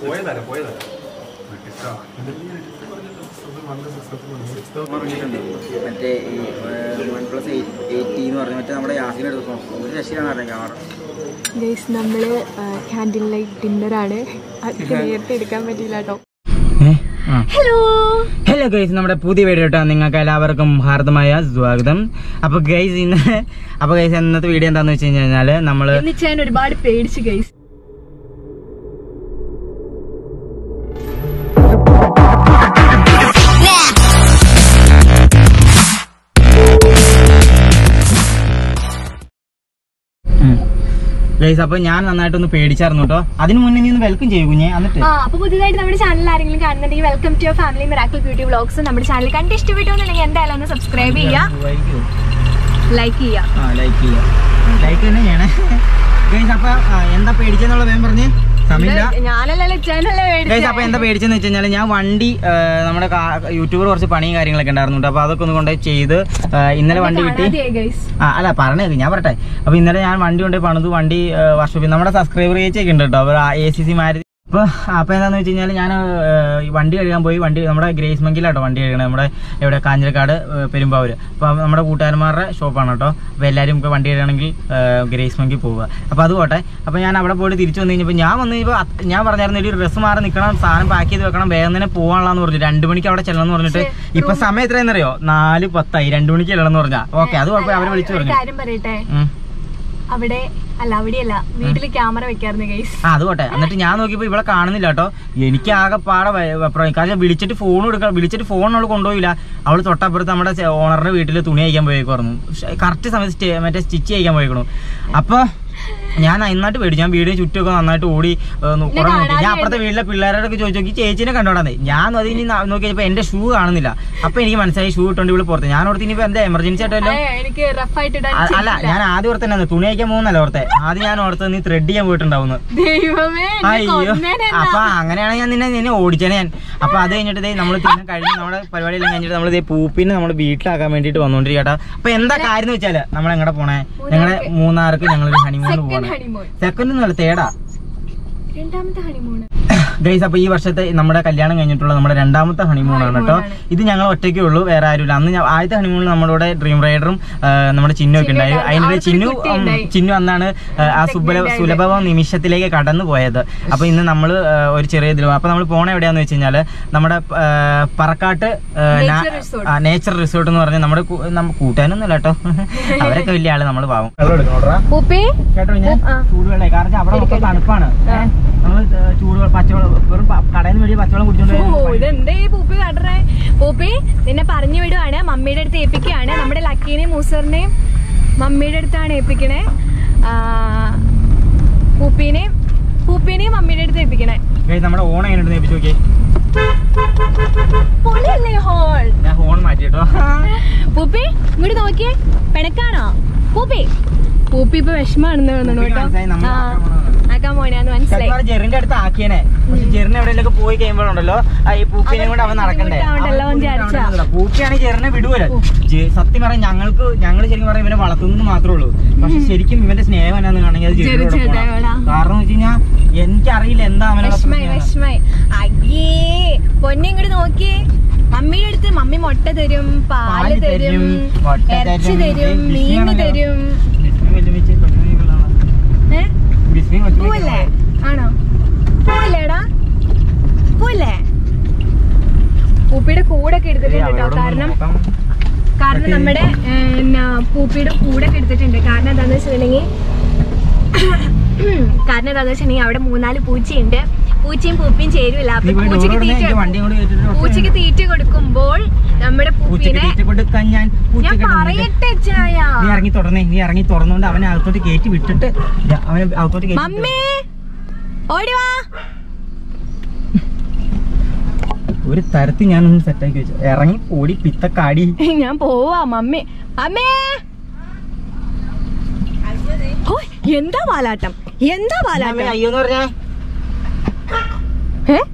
പോയതല്ല പോയതല്ല മറ്റേ ഈ വൺ പ്ലസ് എയ്റ്റി എന്ന് പറഞ്ഞ മറ്റേ നമ്മുടെ യാസിനെ എടുക്കും ഒരു രക്ഷയിലാണ് അറിയാം ക്യാമറ ഗൈസ് നമ്മള് ക്യാൻറ്റീൻ ലൈറ്റ് ഡിന്നറാണ് അത് നേരത്തെ എടുക്കാൻ പറ്റിയില്ല കേട്ടോ ഹലോ ഹലോ ഗൈസ് നമ്മുടെ പുതിയ വീഡിയോ കേട്ടോ നിങ്ങൾക്ക് എല്ലാവർക്കും ഹാർദമായ സ്വാഗതം അപ്പൊ ഗൈസ് ഇന്ന് അപ്പൊ ഗൈസ് ഇന്നത്തെ വീഡിയോ എന്താന്ന് വെച്ച് കഴിഞ്ഞാല് നമ്മള് എന്ന് ഞാൻ ഒരുപാട് പേടിച്ചു ഗൈസ് ഗൈസ് അപ്പൊ ഞാൻ നന്നായിട്ടൊന്ന് പേടിച്ചായിരുന്നു കേട്ടോ അതിന് മുന്നേ നീ ഒന്ന് വെൽക്കം ചെയ്യൂ കുഞ്ഞെ എന്നിട്ട് ആ അപ്പൊ പുതിയതായിട്ട് നമ്മുടെ ചാനൽ ആരെങ്കിലും കാണുന്നുണ്ടെങ്കിൽ welcome to family miracle beauty vlogs നമ്മുടെ ചാനൽ കണ്ട് ഇഷ്ടപ്പെട്ടുണ്ടെങ്കിൽ എന്തായാലും ഒന്ന് സബ്സ്ക്രൈബ് ചെയ്യുക ലൈക്ക് ചെയ്യുക ആ ലൈക്ക് ചെയ്യാം ലൈക്ക് തന്നെ ചെയ്യണേ ഗൈസ് അപ്പൊ ആ, എന്താ പേടിച്ചെന്നുള്ള വേഗം പറഞ്ഞ് സമയമില്ല ഞാനല്ലല്ലോ ചാനല്ലേ ഗൈസ് അപ്പൊ എന്താ പേടിച്ചെന്ന് വെച്ച് കഴിഞ്ഞാൽ ഞാൻ വണ്ടി ആ, നമ്മുടെ യൂട്യൂബർ കുറച്ച് പണിയും കാര്യങ്ങളൊക്കെ ഉണ്ടായിരുന്നു കേട്ടോ അപ്പൊ അതൊക്കെ ഒന്ന് കൊണ്ടുപോയി ചെയ്ത് ആ, ഇന്നലെ വണ്ടി കിട്ടി ഗൈസ് ആ അല്ല പറഞ്ഞേ ഞാൻ പറട്ടെ അപ്പൊ ഇന്നലെ ഞാൻ വണ്ടി കൊണ്ടുപോയി പണിത് വണ്ടി വർഷോപ്പിൽ നമ്മുടെ സബ്സ്ക്രൈബർ ഏച്ചൊക്കെ ഉണ്ട് കേട്ടോ അവർ എ സി സി മാരുതി അപ്പൊ അപ്പൊ എന്താന്ന് വെച്ച് കഴിഞ്ഞാൽ ഞാൻ ഈ വണ്ടി കഴുകാൻ പോയി വണ്ടി നമ്മുടെ ഗ്രേസ് മങ്കിലാട്ടോ വണ്ടി കഴുകണത് നമ്മുടെ ഇവിടെ കാഞ്ഞിരക്കാട് ഏ, പെരുമ്പാവൂര് അപ്പൊ നമ്മുടെ കൂട്ടുകാരന്മാരുടെ ഷോപ്പാണ് കേട്ടോ അപ്പൊ എല്ലാവരും ഇപ്പൊ വണ്ടി കഴുകണമെങ്കിൽ ഗ്രേസ് മങ്കി പോവുക അപ്പൊ അത് പോട്ടെ അപ്പൊ ഞാൻ അവിടെ പോയിട്ട് തിരിച്ചു വന്നു കഴിഞ്ഞപ്പോൾ ഞാൻ വന്നു കഴിഞ്ഞപ്പോൾ അത് ഞാൻ പറഞ്ഞായിരുന്നു ഒരു ഡ്രസ്സ് മാറി നിൽക്കണം സാധനം പാക്ക് ചെയ്ത് വെക്കണം വേഗം തന്നെ പോകാനുള്ളതെന്ന് പറഞ്ഞു രണ്ട് മണിക്ക് അവിടെ ചെല്ലണം എന്ന് പറഞ്ഞിട്ട് ഇപ്പൊ സമയം എത്രയെന്നറിയോ നാല് പത്തായി രണ്ട് മണിക്ക് ചെല്ലണം എന്ന് പറഞ്ഞാ ഓക്കെ അത് കുഴപ്പമില്ല അവരെ വിളിച്ചു ഒരു പറഞ്ഞു കാര്യം പറയട്ടെ ഉം. അവിടെ അല്ല അവിടെയല്ല വീട്ടില് ക്യാമറ വെക്കാറുണ്ട് ഗൈസ് ആ അത് പോട്ടെ എന്നിട്ട് ഞാൻ നോക്കിയപ്പോ ഇവിടെ കാണുന്നില്ല കേട്ടോ എനിക്ക് ആകെ പാടെ വ- വെപ്രാളം. കാരണം വിളിച്ചിട്ട് ഫോൺ എടുക്കാം വിളിച്ചിട്ട് ഫോൺ അവൾ കൊണ്ടുപോയില്ല അവൾ തൊട്ടപ്പുറത്ത് നമ്മുടെ ഓണറിന്റെ വീട്ടിൽ തുണി അയക്കാൻ പോയേക്കുമായിരുന്നു കറക്റ്റ് സമയത്ത് സ്റ്റേ- മറ്റേ സ്റ്റിച്ച് ചെയ്യിക്കാൻ പോയേക്കണു അപ്പൊ ഞാൻ നന്നായിട്ട് പേടിച്ചു ഞാൻ വീടിന് ചുറ്റുമൊക്കെ നന്നായിട്ട് ഓടി ഏ, നോ- കുറെ നോക്കി ഞാൻ അപ്പുറത്തെ വീട്ടിലെ പിള്ളേരോടൊക്കെ ചോദിച്ചു നോക്കി ചേച്ചിനെ കണ്ടോടാന്നേ ഞാൻ അത് ഇനി ന- നോക്കിയപ്പോ എന്റെ ഷൂ കാണുന്നില്ല അപ്പൊ എനിക്ക് മനസ്സിലായി ഷൂ ഇട്ടോണ്ട് ഇവിടെ പുറത്ത് ഞാൻ ഓർത്ത് ഇനിയിപ്പോ എന്താ എമർജൻസി ആയിട്ടല്ലോ ഏ, എനിക്ക് റഫ് ആയിട്ട് ഇടാൻ അ- അല്ല ഞാൻ ആദ്യം ഓർത്ത് തന്നെ തുണി അയക്കാൻ പോകുന്നല്ല ഓർത്തെ ആദ്യം ഞാൻ ഓർത്ത് നീ ത്രെഡ് ചെയ്യാൻ പോയിട്ടുണ്ടാവുന്നു ദൈവമേ എന്നെ അയ്യോ കൊന്നേനെ എന്നാ. അപ്പൊ അങ്ങനെയാണെങ്കിൽ ഞാൻ നിന്നെ നിന്നെ ഓടിച്ചേനെ ഞാൻ അപ്പൊ അത് കഴിഞ്ഞിട്ട് ദേ നമ്മൾ തിന്നെ കഴിഞ്ഞ് നമ്മുടെ പരിപാടിയെല്ലാം കഴിഞ്ഞിട്ട് നമ്മൾ ഇതേ പൂപ്പിനെ നമ്മുടെ വീട്ടിലാക്കാൻ വേണ്ടിട്ട് വന്നോണ്ടിരിക്കട്ടെ അപ്പൊ എന്താ കാര്യം എന്ന് വെച്ചാല് നമ്മൾ എങ്ങടെ പോണേ ഞങ്ങളെ മൂന്നാർക്ക് ഞങ്ങളൊരു ഹണിമൂണ് Second പോവാണ് honeymoon. സെക്കൻഡ് ഒന്നുമല്ല തേടാ രണ്ടാമത്തെ ഹണിമൂണ് ഗൈസ് അപ്പൊ ഈ വർഷത്തെ നമ്മുടെ കല്യാണം കഴിഞ്ഞിട്ടുള്ള നമ്മുടെ രണ്ടാമത്തെ ഹണിമൂൺ ആണ് കേട്ടോ ഇത് ഞങ്ങൾ ഒറ്റയ്ക്കേ ഉള്ളൂ വേറെ ആരുമില്ല അന്ന് ഞാൻ ആദ്യത്തെ ഹണിമൂണിൽ നമ്മുടെ കൂടെ ഡ്രീം റൈഡറും ആ, നമ്മുടെ ചിന്നു ഒക്കെ ഉണ്ടായി അതിന്റെ ചിന്നു ഉം, ചിന്നു അന്നാണ് ആ, ആ സുബല സുലഭ നിമിഷത്തിലേക്ക് കടന്നു പോയത് അപ്പൊ ഇന്ന് നമ്മൾ ഒരു ചെറിയ ഇതിൽ അപ്പൊ നമ്മൾ പോണ എവിടെയാന്ന് വെച്ച് കഴിഞ്ഞാല് നമ്മുടെ ആ, Parakkat Nature resort. Nature resort എന്ന് പറഞ്ഞാൽ നമ്മുടെ കൂ- നമ്മ- കൂട്ടാനൊന്നുമില്ല കേട്ടോ അവരൊക്കെ വലിയ ആള് നമ്മൾ പാവം പൂപ്പി കേട്ടോ ഞാൻ ആ. ചൂടുവെള്ളം കാരണം അവിടെ മൊത്തം തണുപ്പാണ് ആ. നമ്മൾ ചൂടുവെള്ളം പച്ചവെള്ളം വെറും പ- കടയിൽ നിന്ന് മേടിയ പച്ചവെള്ളം ഓ കുടിച്ചോണ്ട് ഇതെന്തേ ഈ പൂപ്പി കടറേ പൂപ്പി നിന്നെ പറഞ്ഞു വിടുവാണ് മമ്മിയുടെ അടുത്ത് ഏൽപ്പിക്കുകയാണ് നമ്മുടെ ലക്കീനെയും മൂസറിനെയും മമ്മിയുടെ അടുത്താണ് ഏൽപ്പിക്കണേ ആ, പൂപ്പീനെയും പൂപ്പീനെയും മമ്മിയുടെ അടുത്ത് ഏൽപ്പിക്കണേ ഗൈസ്, നമ്മുടെ ഓണം എങ്ങനെ നേപ്പിച്ചു നോക്കിയേ പൊളിയല്ലേ ഹോൾ ഞാൻ ഫോൺ മാറ്റി കേട്ടോ പൂപ്പി ഇങ്ങോട്ട് നോക്കിയേ പിണക്കാണോ പൂപ്പി പൂപ്പി ഇപ്പൊ വിഷമാണെന്ന് തോന്നുന്നു പൂപ്പിക്ക് കേട്ടോ മനസ്സിലായി, നമ്മൾ ആ, ആക്കാൻ പോണതാണ്. ആക്കാൻ പോണെന്ന് മനസ്സിലായി ചിലപ്പോൾ ജെറിന്റെ അടുത്ത് ആക്കിയേനെ പക്ഷെ ജെറിന് എവിടെയൊക്കെ പോയി കഴിയുമ്പോഴുണ്ടല്ലോ ആ ഈ പൂപ്പിനെ കൊണ്ട് അവൻ നടക്കണ്ടേ ബുദ്ധിമുട്ടാവണ്ടല്ലോ എന്ന് അവൻ വിചാരിച്ചാ. ബുദ്ധിമുട്ടാവണ്ടല്ലോ. പൂപ്പിയാണെങ്കിൽ ജെറിനെ വിടുവല്ലോ ജെ- സത്യം പറയാം ഞങ്ങൾക്ക് ഞങ്ങൾ ശരിക്കും പറയാം ഇവനെ വളർത്തുന്നത് മാത്രമേ ഉള്ളൂ പക്ഷെ ശരിക്കും ഇവന്റെ സ്നേഹം എന്നാന്ന് കാണണമെങ്കിൽ അത് ജെറിനോട് ജെറി പോണം. ചേട്ടായോടാ. കാരണം എന്ന് വെച്ച് കഴിഞ്ഞാൽ എനിക്കറിയില്ല എന്താ അവനെ വിഷമായി വിഷമായി അയ്യേ പൊന്നെ ഇങ്ങോട്ട് നോക്കിയേ മമ്മിയുടെ അടുത്ത് മമ്മി മുട്ട തരും പാല് പാല് തരും തരും, മുട്ട ഇറച്ചി തരും, തരും ഇത് മീൻ ബിസിയാണല്ലോ. തരും ഏ പൂവല്ലേ ആണോ പൂവല്ലേടാ പൂവല്ലേ പൂപ്പിയുടെ കൂടൊക്കെ എടുത്തിട്ടുണ്ട് കേട്ടോ കാരണം കാരണം നമ്മുടെ ഏ, എന്നാ, പൂപ്പിയുടെ കൂടൊക്കെ എടുത്തിട്ടുണ്ട് കാരണം എന്താന്ന് വെച്ചിട്ടുണ്ടെങ്കിൽ കാരണം എന്താന്ന് വെച്ചിട്ടുണ്ടെങ്കിൽ അവിടെ മൂന്നാല് പൂച്ചയുണ്ട് പൂച്ചയും പൂപ്പിയും ചേരുമില്ല അപ്പൊ പൂച്ചക്ക് തീറ്റ പൂച്ചക്ക് തീറ്റ കൊടുക്കുമ്പോൾ നമ്മുടെ പൂപ്പിനെ കൊടുക്കാൻ ഞാൻ ഞാൻ പൂച്ചക്ക് പറയട്ടെ ചായ നീ ഇറങ്ങി തുറന്നേ നീ ഇറങ്ങി തുറന്നുകൊണ്ട് അവനെ അകത്തോട്ട് കയറ്റി വിട്ടിട്ട് ദാ അവനെ അകത്തോട്ട് കയറ്റി മമ്മി ഓടി വാ ഒരു തരത്തിൽ ഞാനൊന്ന് സെറ്റാക്കി വെച്ചു ഇറങ്ങി ഓടി പിത്തക്കാടി ഞാൻ പോവാ മമ്മി അമ്മേ ഓ, എന്താ പാലാട്ടം എന്താ അമ്മേ, പാലാട്ടം അയ്യോ എന്ന് പറഞ്ഞേ ഏ?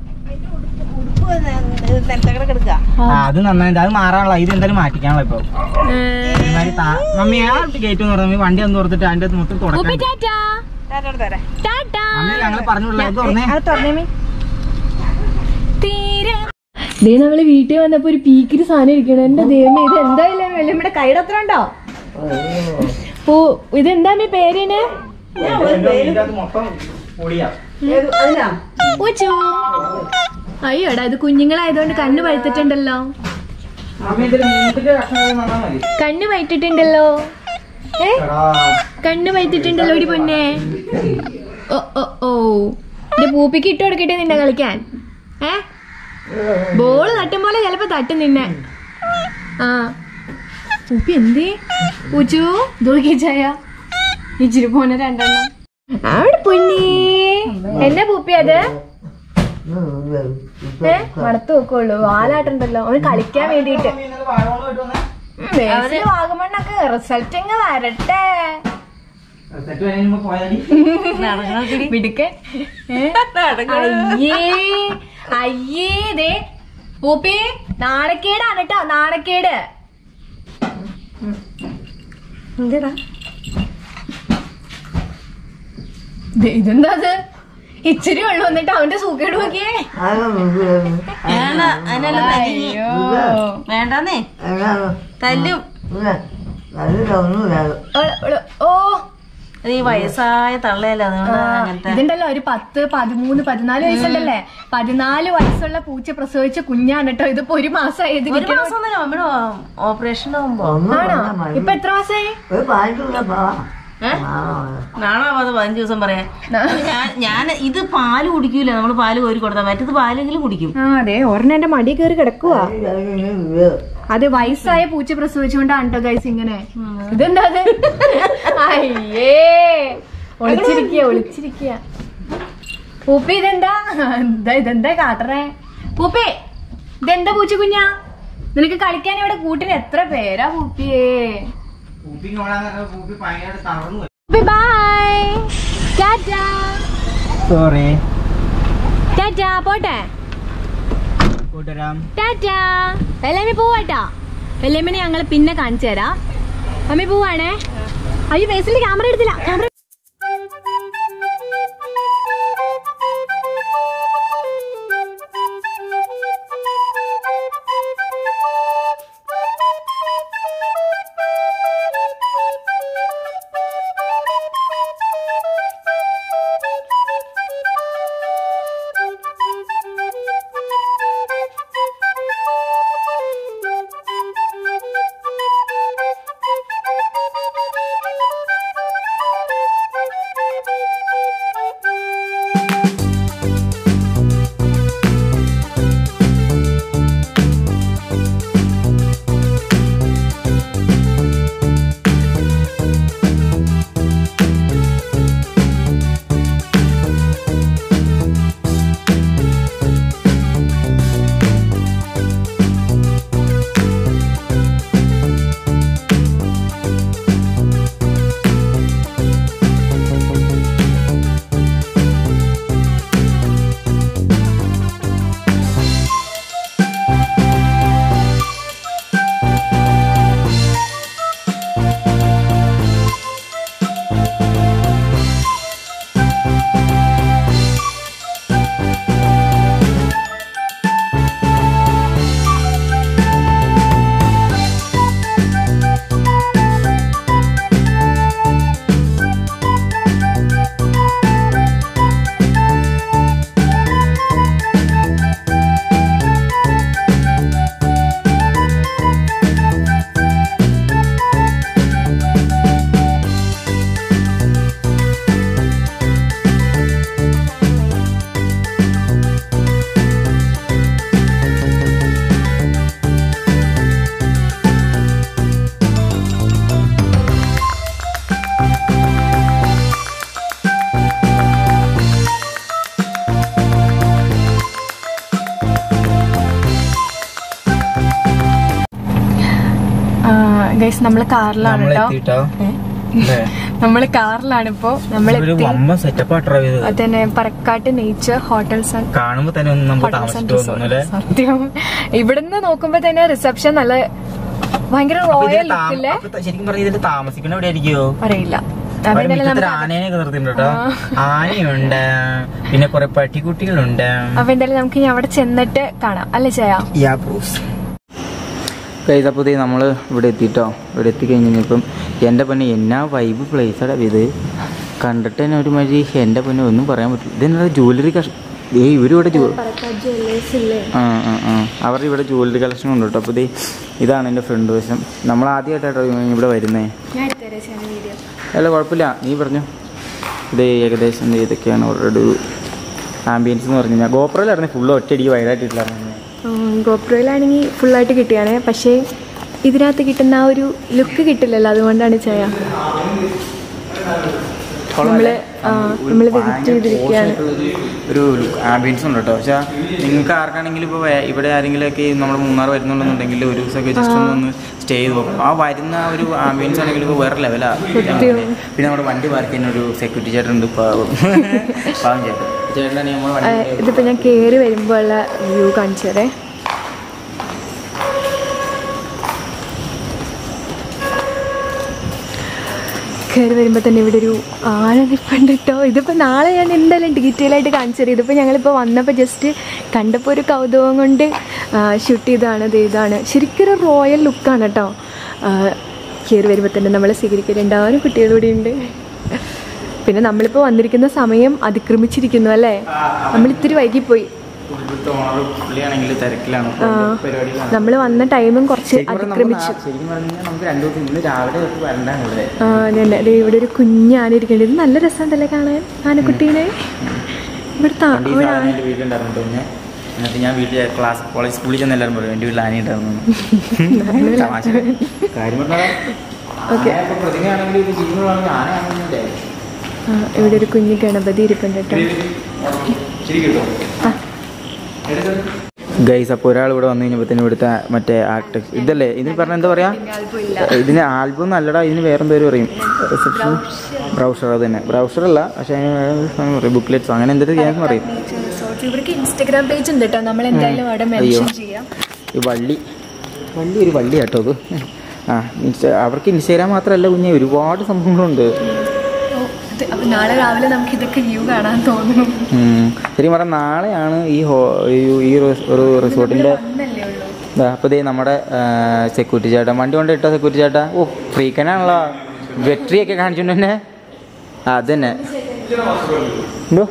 ആ, അത് നന്നായിട്ട് അത് മാറാനുള്ള ഇത് എന്തായാലും മാറ്റിക്കാനുള്ള ഇപ്പൊ ഏ, ഒരുമാതിരി താ- മമ്മി ആ ഗേറ്റ് എന്ന് പറഞ്ഞ വണ്ടി ഒന്ന് തുറത്തിട്ട് അതിന്റെ അകത്ത് മൊത്തം ഉപ്പി തുടക്കം ടാറ്റാ ടാറ്റാ അമ്മ ഞങ്ങള് പറഞ്ഞുള്ള ഇത് തുറന്നേ അത് തുറന്നേ ദേ നമ്മള് വീട്ടിൽ വന്നപ്പോ ഒരു പീക്കിരി സാധനം ഇരിക്കണം എന്റെ ദൈവമേ ഇത് എന്തായാലും വെല്ലുമ്മയുടെ കൈയുടെ അത്ര ഉണ്ടോ ഓ ഇതെന്താ പേരിന് മൊത്തം പൊടിയാ ഊച്ചു. അയ്യോടാ ഇത് കുഞ്ഞുങ്ങളായതുകൊണ്ട് കണ്ണ് പഴുത്തിട്ടുണ്ടല്ലോ അമ്മ ഇതിൽ നീണ്ടിട്ട് കഷ്ണം നന്നാ മതി കണ്ണ് പഴുത്തിട്ടുണ്ടല്ലോ ഏ എടാ കണ്ണ് പഴുത്തിട്ടുണ്ടല്ലോ ഒരു പൊന്നെ ഓ ഓ ഓ ഇത് പൂപ്പിക്ക് ഇട്ട് കൊടുക്കട്ടെ നിന്നെ കളിക്കാൻ ഏ ബോള് തട്ടും പോലെ ചെലപ്പോ തട്ടും നിന്നെ ആ പൂപ്പി എന്തേ പൂച്ചു ദോക്കി ചായ ഇച്ചിരി പോനെ രണ്ടെണ്ണം അവിടെ പൊന്നേ എന്നെ പൂപ്പി അത് ഏ മടത്ത് വെക്കുള്ളൂ ആലാട്ടുണ്ടല്ലോ അവന് കളിക്കാൻ വേണ്ടിട്ട് നീ ഇന്നലെ വാഴവണ്ണം ഇട്ട് വന്നേ? ബേസില് വാഗമണ്ണൊക്കെ റിസൾട്ട് എങ്ങ വരട്ടെ സെറ്റ് കഴിഞ്ഞ് മുമ്പ് പോയാടി മിടുക്കൻ ഏ? അയ്യേ അയ്യേ ദേ പൂപ്പി നാണക്കേടാണ് കേട്ടോ നാണക്കേട് ദേ, ഇതെന്താ അത് ഇച്ചിരി ഉള്ളു എന്നിട്ട് അവന്റെ സൂക്കേട് നോക്കിയേ അയ്യോ വേണ്ടെന്നേ തല്ലും ഓ, ഓ, ഓ അത് ഈ വയസ്സായ തള്ളയല്ല അതുകൊണ്ട് ആ, അങ്ങനത്തെ ഇതുണ്ടല്ലോ ഒരു പത്ത് പതിമൂന്ന് പതിനാല് വയസ്സുണ്ടല്ലേ പതിനാല് വയസ്സുള്ള പൂച്ച പ്രസവിച്ച കുഞ്ഞാണ് കേട്ടോ ഇതിപ്പോ ഒരു മാസമായി ഇത് ഒരു ഇരിക്കണ- മാസം തന്നെ നമ്മുടെ ഓപ്പറേഷൻ ആവുമ്പോ ആണോ ഇപ്പൊ എത്ര മാസമായി നാളാവാതെ പതിനഞ്ച് ദിവസം പറയാം നാ- ഞാൻ ഞാൻ ഇത് പാല് കുടിക്കൂല നമ്മള് പാല് കോരി കൊടുത്താൽ മറ്റത് പാലെങ്കിലും കുടിക്കും ആ അതെ ഒരെണ്ണം എന്റെ മടി കയറി കിടക്കുവാ അത് വയസ്സായ പൂച്ച പ്രസവിച്ചുകൊണ്ടാണ് കേട്ടോ ഗൈസ് ഇങ്ങനെ ഇതെന്താ അത് അയ്യേ ഒളിച്ചിരിക്കുക ഒളിച്ചിരിക്കുക പൂപ്പി ഇതെന്താ എന്താ ഇതെന്താ കാട്ടറേ പൂപ്പി ഇതെന്താ പൂച്ച കുഞ്ഞാ നിനക്ക് കളിക്കാൻ ഇവിടെ കൂട്ടിന് എത്ര പേരാ പൂപ്പിയേ പൂപ്പി നോടാൻ പൂപ്പി ഭയങ്കരമായിട്ട് തളർന്നു പോയി പൂപ്പി ബൈ ടാറ്റാ സോറി ടാറ്റാ പോട്ടെ കൂട്ടുകാരാം ടാറ്റാ വെല്ലമ്മി പോവാട്ടാ വെല്ലമ്മിനെ ഞങ്ങൾ പിന്നെ കാണിച്ചു തരാം മമ്മി പോവാണേ അയ്യോ ബേസിൽ ക്യാമറ എടുത്തില്ല ക്യാമറ ഗൈസ് നമ്മള് കാറിലാണ് കേട്ടോ നമ്മളെത്തിട്ടോ നമ്മള് കാറിലാണ് ഇപ്പോ ഒരു വമ്മ സെറ്റപ്പ് ആട്ടോ ഇത് അതന്നെ പറക്കാട്ട് നേച്ചർ ഹോട്ടൽസ് ആൻഡ് കാണുമ്പോ തന്നെ ഒന്നും നമുക്ക് ഹോട്ടൽസ് ആൻഡ് താമസിച്ചു തോന്നുന്നു അല്ലേ സത്യം ഇവിടുന്ന് നോക്കുമ്പോ തന്നെ റിസപ്ഷൻ നല്ല ഭയങ്കര അപ്പൊ ഇതില് റോയൽ താമ- ലുക്കില്ലേ അപ്പൊ ശരിക്കും പറഞ്ഞ ഇതിൽ താമസിക്കണ എവിടെ ആയിരിക്കുമോ അറിയില്ല അപ്പൊ അവിടെ എന്തായാലും മിക്കത്തിൽ നമുക്ക് ആനേനെയൊക്കെ നിർത്തിയിട്ടുണ്ട് കേട്ടോ ആനയുണ്ട് പിന്നെ കുറെ പട്ടിക്കുട്ടികളുണ്ട് അപ്പൊ എന്തായാലും നമുക്ക് ഇനി അവിടെ ചെന്നിട്ട് കാണാം അല്ലേ ചായ യാ ബ്രൂസ് അപ്പോൾ ഇതേ നമ്മൾ ഇവിടെ എത്തിയിട്ടോ ഇവിടെ എത്തിക്കഴിഞ്ഞ് കഴിഞ്ഞപ്പം എൻ്റെ പൊന്നെ എന്നാ വൈബ് പ്ലേസാടാ ഇത് കണ്ടിട്ട് തന്നെ ഒരു മാതിരി എൻ്റെ പൊന്നെ ഒന്നും പറയാൻ പറ്റില്ല ഇതെന്നാ ജ്വല്ലറി കഷ ഏ ഇവരിവിടെ ജൂ ആ ആ ആ അവരുടെ ഇവിടെ ജ്വല്ലറി കളക്ഷൻ ഉണ്ട് കേട്ടോ അപ്പോൾ ഇത് ഇതാണ് എൻ്റെ ഫ്രണ്ട് വശം നമ്മൾ ആദ്യമായിട്ടാട്ടോ ഇവിടെ വരുന്നേ ഞാൻ എടുത്തുതരാം വീഡിയോ അല്ല കുഴപ്പമില്ല നീ പറഞ്ഞു ഇത് ഏകദേശം ദേ ഇതൊക്കെയാണ് അവരുടെ ഒരു ആംബിയൻസ് എന്ന് പറഞ്ഞു കഴിഞ്ഞാൽ ഗോപ്രയിലായിരുന്നു ഫുള്ള് ഒറ്റയടിക്ക് വൈഡായിട്ടില്ലായിരുന്നു ഗോപ്രോയിലാണെങ്കിൽ ഫുള്ളായിട്ട് കിട്ടിയാണ് പക്ഷേ ഇതിനകത്ത് കിട്ടുന്ന ആ ഒരു ലുക്ക് കിട്ടില്ലല്ലോ അതുകൊണ്ടാണ് ചായ നമ്മള് ആ, നമ്മള് വിസിറ്റ് ചെയ്തിരിക്കുകയാണ് ഒരു ആംബിയൻസ് ഉണ്ട് കേട്ടോ പക്ഷേ നിങ്ങൾക്ക് ആർക്കാണെങ്കിലും ഇപ്പോൾ ഇവിടെ ആരെങ്കിലുമൊക്കെ നമ്മൾ മൂന്നാർ വരുന്നുണ്ടെന്നുണ്ടെങ്കിൽ ഒരു ദിവസമൊക്കെ ജസ്റ്റ് ഒന്ന് ഒന്ന് സ്റ്റേ ചെയ്ത് പോകും ആ വരുന്ന ആ ഒരു ആംബിയൻസ് ആണെങ്കിൽ ഇപ്പോൾ വേറെ ലെവലാണ് പിന്നെ നമ്മുടെ വണ്ടി പാർക്ക് ചെയ്യുന്ന ഒരു സെക്യൂരിറ്റി ചേട്ടൻ ഉണ്ട് പാവം പാവം ചേട്ടൻ ചേട്ടനാണെങ്കിൽ നമ്മൾ ആ, വണ്ടി ഇതിപ്പോ ഞാൻ കയറി വരുമ്പോൾ ഉള്ള വ്യൂ കാണിച്ചു തരേ കയറി വരുമ്പോൾ തന്നെ ഇവിടെ ഒരു ആന നിൽപ്പുണ്ട് കേട്ടോ ഇതിപ്പോൾ നാളെ ഞാൻ എന്തായാലും ഡീറ്റെയിൽ ആയിട്ട് കാണിച്ചു തരാം ഇതിപ്പോൾ ഞങ്ങളിപ്പോൾ വന്നപ്പോൾ ജസ്റ്റ് കണ്ടപ്പോൾ ഒരു കൗതുകം കൊണ്ട് ഷൂട്ട് ചെയ്തതാണ് ഇത് ഇതാണ് ശരിക്കും ഒരു റോയൽ ലുക്കാണ് കേട്ടോ കയറി വരുമ്പോൾ തന്നെ നമ്മളെ സ്വീകരിക്കാൻ രണ്ടായിരം കുട്ടികളൂടെ ഉണ്ട് പിന്നെ നമ്മളിപ്പോൾ വന്നിരിക്കുന്ന സമയം അതിക്രമിച്ചിരിക്കുന്നു അല്ലേ നമ്മൾ ഇത്തിരി വൈകിപ്പോയി ഇവിടുത്തെ ഓണർ പുള്ളിയാണെങ്കിൽ തിരക്കിലാണ് പരിപാടിയിലാണ് നമ്മൾ വന്ന ടൈമും കുറച്ച് ശരിക്കും പറഞ്ഞാൽ നമുക്ക് അതിക്രമിച്ചു നാ- ശരിക്കും പറഞ്ഞാൽ നമുക്ക് രണ്ടു ദിവസം ഇന്ന് രാവിലെ തൊട്ട് വരണ്ടാണ് ഇവിടെ ആ അതന്നെ ദേ ഇവിടെ ഒരു കുഞ്ഞ് ആന ഇരിക്കുന്നുണ്ട് ഇത് നല്ല രസമുണ്ടല്ലേ കാണാൻ ആനക്കുട്ടീനെ ഇവിടുത്തെ ആ- പണ്ട് ഈ ഇവിടെ സാധനം എൻ്റെ വീട്ടിലുണ്ടായിരുന്നു പിന്നെ എന്നിട്ട് ഞാൻ വീട്ടിൽ ക്ലാസ് കോളേജ് സ്കൂളിൽ ചെന്ന് എല്ലാവരും പറയും എൻ്റെ വീട്ടിൽ ആന ഉണ്ടായിരുന്നു തമാശ കാര്യം പറഞ്ഞാൽ പ്രതിമയാണെങ്കിൽ ഇത് ജീവിതമാണെങ്കിൽ ആനയാണെന്നില്ലേ ആ, ഇവിടെ ഒരു കുഞ്ഞ് ഗണപതി ഇരിപ്പുണ്ട് കേട്ടോ ശരി കിട്ടും ഗൈസ് അപ്പോൾ ഒരാൾ ഇവിടെ വന്നു കഴിഞ്ഞപ്പോൾ ഇവിടുത്തെ മറ്റേ ആക്ട് ഇതല്ലേ ഇതിന് പറഞ്ഞ എന്താ പറയാ ഇതിന് ആൽബം നല്ലടാ ഇതിന് വേറെ പേര് പറയും റിസപ്ഷൻ ബ്രൗസർ അത് തന്നെ ബ്രൗസർ അല്ല പക്ഷേ അതിന് വേറെ ഒരു സാധനം പറയും ബുക്ക്ലെറ്റ്സോ അങ്ങനെ എന്തൊരു ചെയ്യാൻ പറയും ഇവർക്ക് ഇൻസ്റ്റഗ്രാം പേജ് ഉണ്ട് കേട്ടോ നമ്മൾ എന്തായാലും അവിടെ മെൻഷൻ ചെയ്യാം ഈ വള്ളി വള്ളി ഒരു വള്ളി കേട്ടോ അത് ആ ഇൻസ്റ്റ അവർക്ക് ഇൻസ്റ്റാഗ്രാം മാത്രമല്ല കുഞ്ഞെ ഒരുപാട് സംഭവങ്ങളുണ്ട് ഓ, ഇത് അപ്പൊ നാളെ രാവിലെ നമുക്ക് ഇതൊക്കെ വ്യൂ കാണാൻ തോന്നുന്നു ഉം. ശരിക്കും പറഞ്ഞാൽ നാളെയാണ് ഈ ഹോ ഈ- ഈ റിസ്- ഒരു റിസോർട്ടിൻ്റെ ഒന്നല്ലേ ഉള്ളൂ അപ്പോൾ ദേ നമ്മുടെ സെക്യൂരിറ്റി ചേട്ടാ വണ്ടി കൊണ്ട് ഇട്ടോ സെക്യൂരിറ്റി ചേട്ടാ ഓ ഫ്രീക്കനാണല്ലോ വെട്രി ഒക്കെ കാണിച്ചോണ്ട് തന്നെ ആ, അത് തന്നെ എന്തോ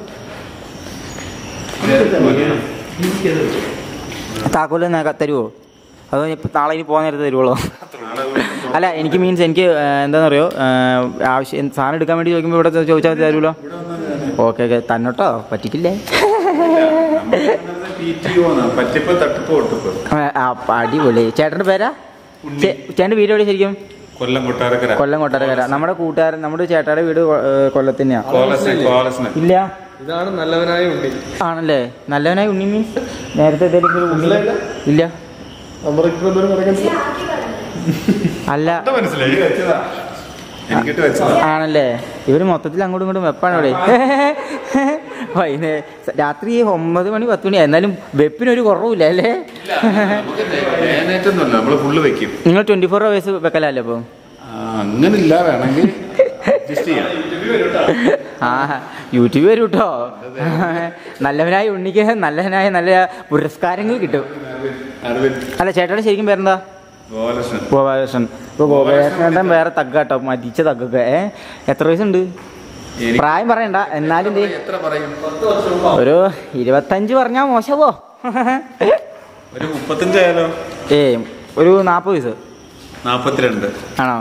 താക്കോല് എന്നാ ക- തരുവോ അതോ ഇപ്പം നാളെ ഇനി പോകാൻ നേരത്തെ തരുവുള്ളൂ അല്ല എനിക്ക് മീൻസ് എനിക്ക് ആ, എന്താണെന്നറിയോ ആ, ആവശ്യം എന്ത് സാധനം എടുക്കാൻ വേണ്ടി ചോദിക്കുമ്പോൾ ഇവിടെ ചോദിച്ചാൽ മതി തരുമല്ലോ ഓക്കെ ഓക്കെ തന്നോട്ടോ പറ്റിക്കില്ലേ പറ്റിപ്പ് തട്ടിപ്പ് ഒട്ടിപ്പ് ആ, ആ, അടിപൊളി ചേട്ടൻ്റെ പേരാ ചേ- ചേട്ടൻ്റെ വീട് എവിടെ ശരിക്കും കൊല്ലം കൊട്ടാരക്കര കൊല്ലം കൊട്ടാരക്കര നമ്മുടെ കൂട്ടുകാരൻ നമ്മുടെ ചേട്ടായുടെ വീട് കൊ- ഏ, കൊല്ലത്ത് തന്നെയാ കോലസ്നെ കോലസ്നെ ഇല്ല ഇതാണ് നല്ലവനായ ഉണ്ണി ആണല്ലേ നല്ലവനായി ഉണ്ണി മീൻസ് നേരത്തെ ഏതെങ്കിലും ഉണ്ണി ഇല്ല അമറിക്കൊന്നും പറയാൻ അല്ല മനസ്സിലായി എനിക്കിട്ട് വെച്ചതാ ആണല്ലേ ഇവര് മൊത്തത്തിൽ അങ്ങോട്ടും ഇങ്ങോട്ടും വെപ്പാണ് ഇവിടെ വൈകുന്നേ രാത്രി ഒമ്പത് മണി പത്ത് മണി എന്നാലും വെപ്പിനൊരു കുറവില്ല അല്ലേ നേനേറ്റൊന്നുമല്ല നമ്മള് ഫുള്ള് വെക്കും നിങ്ങൾ ട്വന്റി ഫോർ അവേഴ്സ് വെക്കലല്ലേ അപ്പോൾ ആ, അങ്ങനില്ല വേണമെങ്കിൽ അഡ്ജസ്റ്റ് ചെയ്യാം ആ യൂട്യൂബ് വരും കേട്ടോ നല്ലവനായ ഉണ്ണിക്ക് നല്ലവനായ നല്ല പുരസ്കാരങ്ങൾ കിട്ടും അരവിന്ദ് അല്ല ചേട്ടയുടെ ശരിക്കും പേരെന്താ ഗോപാലകൃഷ്ണൻ ഗോപാലകൃഷ്ണൻ ഇപ്പോൾ ഗോപാലകൃഷ്ണൻ വേറെ തഗ്ഗ കേട്ടോ മതിച്ച തഗ്ഗൊക്കെ ഏ എത്ര വയസ്സുണ്ട് എനിക്ക് പ്രായം പറയണ്ട എന്നാലും ദേ എത്ര പറയും ഒരു ഇരുപത്തഞ്ച് പറഞ്ഞാ മോശമോ ഒരു മുപ്പത്തഞ്ചായാലോ ഏ ഒരു നാൽപ്പത് വയസ്സ് നാപ്പത്തിരണ്ട് ആണോ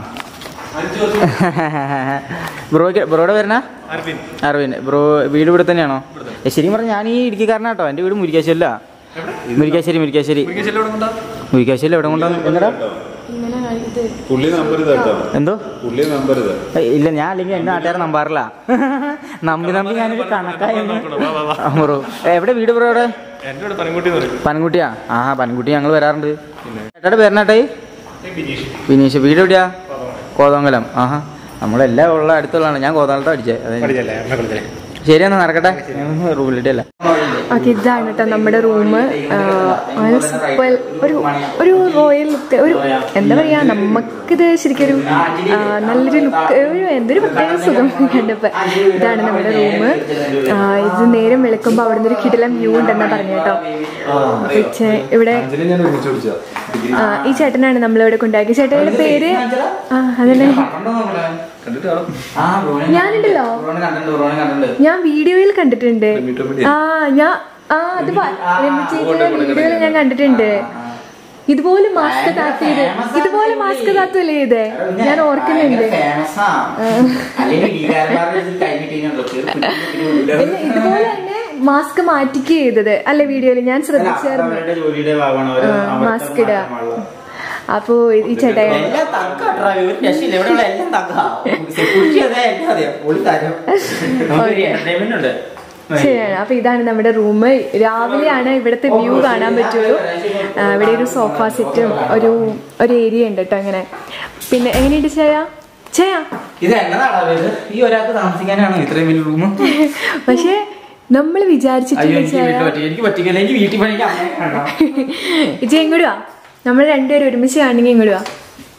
ബ്രോയ്ക്ക് ബ്രോയുടെ പേരണ അരവിന്ദ് അരവിന്ദ് ബ്രോ വീട് ഇവിടെ തന്നെയാണോ ഏ, ശരിക്കും പറഞ്ഞാൽ ഞാൻ ഈ ഇടുക്കിക്കാരനാട്ടോ എൻ്റെ വീട് മുരിക്കാശ്ശേരില്ല മുരിക്കാശ്ശേരി മുരിക്കാശ്ശേരി മുരിക്കാശ്ശേരി എവിടെ കൊണ്ടാന്ന് എന്നടാ പുള്ളി നമ്പർ ഇതാട്ടോ എന്തോ പുള്ളി നമ്പർ ഇത് ഏ, ഇല്ല ഞാൻ അല്ലെങ്കിൽ എൻ്റെ നാട്ടുകാരെ നമ്പാറില്ല നമ്പി നമ്പി ഞാനൊരു കണക്കായി ബ്രോ ഏ, എവിടെ വീട് ബ്രോ എവിടെ എന്റെ ഇവിടെ പനംകുട്ടി പനൻകുട്ടിയാ ആ പനൻകുട്ടി ഞങ്ങൾ വരാറുണ്ട് ചേട്ടാ പേരണേട്ടായി വിനീഷ് വീട് എവിടെയാ കോതമംഗലം ആഹാ നമ്മളെല്ലാം ഉള്ള അടുത്തുള്ളതാണ് ഞാൻ കോതമംഗലത്ത് അടിച്ചേ അതെ ശരി എന്നാ നടക്കട്ടെ റൂമിലിട്ട് അല്ല ഓക്കെ ഇതാണ് കേട്ടോ നമ്മുടെ റൂം സിമ്പിൾ ഒരു ഒരു റോയൽ ലുക്ക് ഒരു എന്താ പറയാ നമുക്കിത് ശരിക്കൊരു ആ, നല്ലൊരു ലുക്ക് ഒരു എന്തൊരു പ്രത്യേക സുഖം കണ്ടപ്പോൾ ഇതാണ് നമ്മുടെ റൂം ഇത് നേരം വെളുക്കുമ്പോൾ അവിടെ നിന്ന് ഒരു കിടിലം വ്യൂ ഉണ്ടെന്നാ പറഞ്ഞു കേട്ടോ അപ്പൊ ഈ ചേ- ഇവിടെ ഞാൻ ഒരുമിച്ച് വിളിച്ചതാ ആ, ഈ ചേട്ടനാണ് നമ്മളിവിടെ കൊണ്ടാക്കി ചേട്ടയുടെ പേര് ആ അതന്നെ കണ്ടിട്ട് കാണും ആ ബ്രോനെ ഞാനുണ്ടല്ലോ ബ്രോനെ കണ്ടിട്ടുണ്ട് ബ്രോനെ കണ്ടിട്ടുണ്ട് ഞാൻ വീഡിയോയിൽ കണ്ടിട്ടുണ്ട് ആ ഞാൻ ആ അത് പ- രമ്യ ചേച്ചിയുടെ വീഡിയോയിൽ ഞാൻ കണ്ടിട്ടുണ്ട് ഇതുപോലെ മാസ്ക് താത്തിയത് ഇതുപോലെ മാസ്ക് താത്തല്ലേ ഇത് ഞാൻ ഓർക്കുന്നുണ്ട് ഫേമസാ അല്ലെങ്കിൽ വീട്ടുകാരന്മാരുടെ അടുത്ത് കഴിഞ്ഞിട്ട് കഴിഞ്ഞാൽ പിന്നെ ഇതുപോലെ തന്നെ മാസ്ക് മാറ്റിക്ക് ചെയ്തത് അല്ലെ വീഡിയോയിൽ ഞാൻ ശ്രദ്ധിച്ചായിരുന്നു അവരുടെ ജോലിയുടെ ഭാഗമാണ് അവര് അവിടുത്തെ മാസ്ക് ഇടുക മാറ്റമുള്ള. അപ്പോ ഈ ചേട്ടായി എല്ലാം തക്കാട്ടാ ഒരു രക്ഷയില്ല ഇവിടെയുള്ള എല്ലാം തക്കാ സെക്യൂരിറ്റി അതെ എല്ലാം അതെ പൊളി തരം നമുക്കൊരു entertainment ഉണ്ട് ശരിയാണ് അപ്പൊ ഇതാണ് നമ്മുടെ റൂം രാവിലെയാണ് ഇവിടുത്തെ വ്യൂ കാണാൻ പറ്റുള്ളൂ ആ, ഇവിടെ ഒരു സോഫ സെറ്റും ഒരു ഒരു ഏരിയ ഉണ്ട് കേട്ടോ അങ്ങനെ പിന്നെ എങ്ങനെയുണ്ട് ചെയ്യാ ചെയ്യാ ഇത് എന്നതാടാ ഇത് ഈ ഒരാൾക്ക് താമസിക്കാനാണ് ഇത്രയും വലിയ റൂം പക്ഷെ നമ്മൾ അയ്യോ വിചാരിച്ചിട്ടില്ല എനിക്ക് ചെയ്യാ വീട്ടിൽ പറ്റില്ല എനിക്ക് പറ്റില്ല എനിക്ക് വീട്ടിൽ പണിക്ക് അമ്മയെ കാണണം ഇജ ഇങ്ങോട്ട് വാ നമ്മൾ രണ്ടുപേരും ഒരുമിച്ച് കാണണമെങ്കിൽ ഇങ്ങോട്ട് വാ